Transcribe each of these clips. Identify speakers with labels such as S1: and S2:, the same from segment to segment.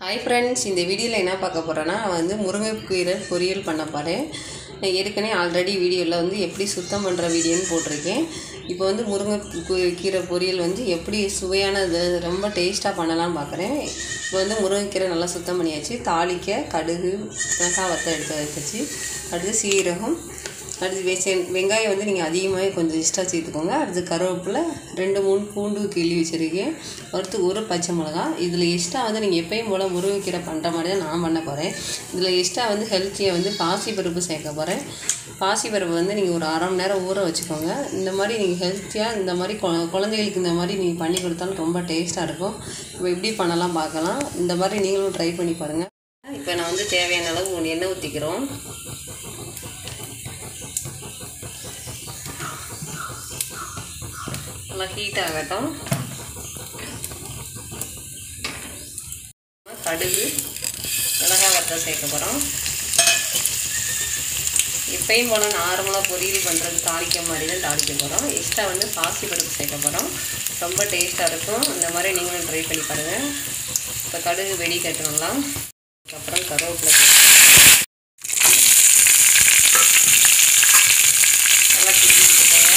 S1: Hi friends இந்த வீடியோவில் என்ன பார்க்க போகிறேன்னா நான் வந்து முருங்கைக்கீரை பொரியல் பண்ண போகிறேன் நான் ஏற்கனவே ஆல்ரெடி வீடியோவில் வந்து எப்படி சுத்தம் பண்ணுற வீடியோன்னு போட்டிருக்கேன் இப்போ வந்து முருங்கை கீ- கீரை பொரியல் வந்து எப்படி சுவையானது ரொம்ப டேஸ்ட்டாக பண்ணலாம்னு பார்க்குறேன் இப்போ வந்து முருங்கைக்கீரை நல்லா சுத்தம் பண்ணியாச்சு தாளிக்க கடுகு மிளகாய் வத்த எடுத்து வச்சாச்சு அடுத்து சீரகம் அடுத்து வெச்ச வெங்காயம் வந்து நீங்கள் அதிகமாகவே கொஞ்சம் எக்ஸ்ட்ரா சேர்த்துக்கோங்க அடுத்து கருவேப்பிலை ரெண்டு மூணு பூண்டு கிள்ளி வச்சுருக்கேன் அடுத்து ஒரு பச்சை மிளகா இதில் எக்ஸ்ட்ரா வந்து நீங்கள் எப்பயும் போல் முருங்கைக்கீரை பண்ணுற மாதிரி தான் நான் பண்ண போகிறேன் இதில் எக்ஸ்ட்ரா வந்து ஹெல்த்தியாக வந்து பாசிப்பருப்பு சேர்க்க போகிறேன் பாசிப்பருப்பு வந்து நீங்கள் ஒரு அரை மணி நேரம் ஊற வச்சுக்கோங்க இந்த மாதிரி நீங்கள் ஹெல்த்தியாக இந்த மாதிரி கொ- குழந்தைகளுக்கு இந்த மாதிரி நீங்கள் பண்ணி கொடுத்தாலும் ரொம்ப டேஸ்ட்டாக இருக்கும் இப்போ எப்படி பண்ணலாம் பார்க்கலாம் இந்த மாதிரி நீங்களும் ட்ரை பண்ணி பாருங்கள் இப்போ நான் வந்து தேவையான அளவு எண்ணெய் ஊற்றிக்கிறோம் நல்லா ஹீட் ஆகட்டும் கடுகு மிளகாய் வத்தல் சேர்க்க போகிறோம் இப்பயும் போல் நார்மலாக பொரியல் பண்ணுறது தாளிக்க மாதிரி தான் தாளிக்க போகிறோம் எக்ஸ்ட்ரா வந்து பாசி பருப்பு சேர்க்க போகிறோம் ரொம்ப டேஸ்ட்டாக இருக்கும் இந்த மாதிரி நீங்களும் ட்ரை பண்ணி பாருங்கள் இப்போ கடுகு வெடி கட்டணும்லாம் அப்புறம் கருவேப்பிலை சேர்க்கணும். நல்லா கிண்டிட்டு போங்க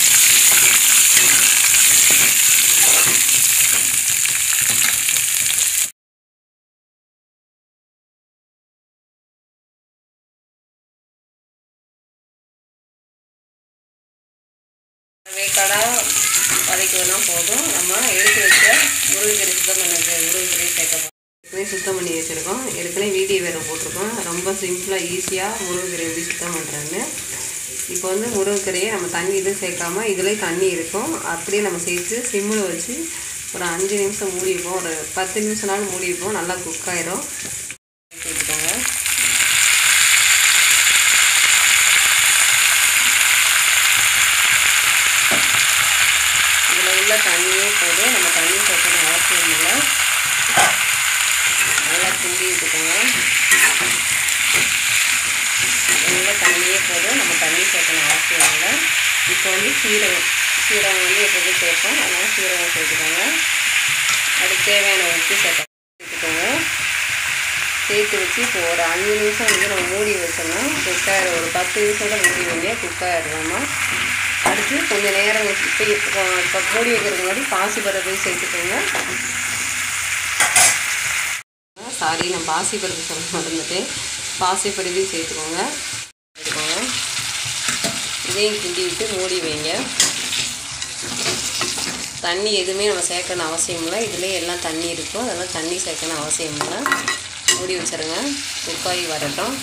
S1: வேக்காடாக வதக்கினா போதும் நம்ம எடுத்து வச்ச முருங்கைக்கீரை சுத்தம் பண்ண முருங்கைக்கீரை சேர்க்க போகிறோம் ஏற்கனவே சுத்தம் பண்ணி வச்சுருக்கோம் ஏற்கனவே வீடியோ வேறு போட்டிருக்கோம் ரொம்ப சிம்பிளாக ஈஸியாக முருங்கைக்கீரை எப்படி சுத்தம் பண்ணுறேன்னு இப்போ வந்து முருங்கைக்கீரையை நம்ம தண்ணி எதுவும் சேர்க்காம இதுலேயே தண்ணி இருக்கும் அப்படியே நம்ம சேர்த்து சிம்மில் வச்சு ஒரு அஞ்சு நிமிஷம் மூடி வைப்போம் ஒரு பத்து நிமிஷம்னாலும் மூடி வைப்போம் நல்லா குக் ஆயிரும் சேர்த்துக்கோங்க இதில் உள்ள தண்ணியே போதும் நம்ம தண்ணி சேர்க்கணும் அவசியம் இல்லை நல்லா கிண்டி விட்டுக்கோங்க உள்ள தண்ணியே போதும் நம்ம தண்ணி சேர்க்கணும் அவசியம் இல்லை இப்போ வந்து சீரகம் சீரகம் வந்து எப்போதும் சேர்ப்போம் அதனால் சீரகம் சேர்த்துக்கோங்க அதுக்கு தேவையான உப்பு சேர்க்க சேர்த்துக்கோங்க சேர்த்து வச்சு இப்போ ஒரு அஞ்சு நிமிஷம் வந்து நம்ம மூடி வச்சோம்னா குக்காயிரு ஒரு பத்து நிமிஷம் தான் மூடி வைங்க குக்காயிடலாமா அடுத்து கொஞ்சம் நேரம் வச்சு இப்போ இப்போ இப்போ மூடி வைக்கிறதுக்கு முன்னாடி பாசி பருப்பு சேர்த்துக்கோங்க சாரி நான் பாசி பருப்பு சொல்ல மறந்துட்டேன் பாசி பருப்பையும் சேர்த்துக்கோங்க எடுத்துக்கோங்க இதையும் கிண்டி விட்டு மூடி வைங்க தண்ணி எதுவுமே நம்ம சேர்க்கணும் அவசியம் இல்லை இதுலேயே எல்லாம் தண்ணி இருக்கும் அதெல்லாம் தண்ணி சேர்க்கணும் அவசியம் இல்லை மூடி வச்சிருங்க குக்காயி வரட்டும்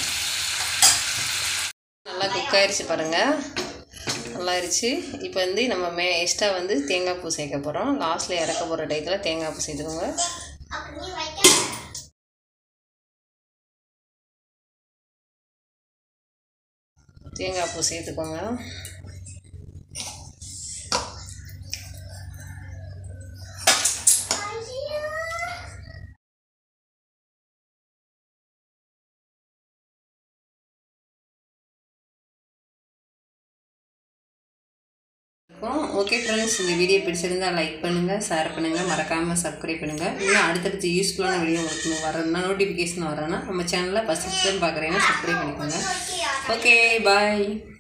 S1: நல்லா குக் ஆயிடுச்சு பாருங்கள் நல்லா ஆயிடுச்சு இப்போ வந்து நம்ம மே எக்ஸ்ட்ரா வந்து தேங்காய் பூ சேர்க்க போகிறோம் லாஸ்ட்டில் இறக்க போகிற டயத்தில் தேங்காய் பூ சேர்த்துக்கோங்க தேங்காய் பூ சேர்த்துக்கோங்க ஓகே ஃப்ரெண்ட்ஸ் இந்த வீடியோ பிடிச்சிருந்தா லைக் பண்ணுங்கள் ஷேர் பண்ணுங்கள் மறக்காமல் சப்ஸ்கிரைப் பண்ணுங்கள் இன்னும் அடுத்தடுத்து யூஸ்ஃபுல்லான வீடியோ உங்களுக்கு வரணும்னா நோட்டிஃபிகேஷன் வரேன்னா நம்ம சேனலில் ஃபஸ்ட் டைம் பார்க்குறீங்கன்னா சப்ஸ்கிரைப் பண்ணிக்கோங்க ஓகே பாய்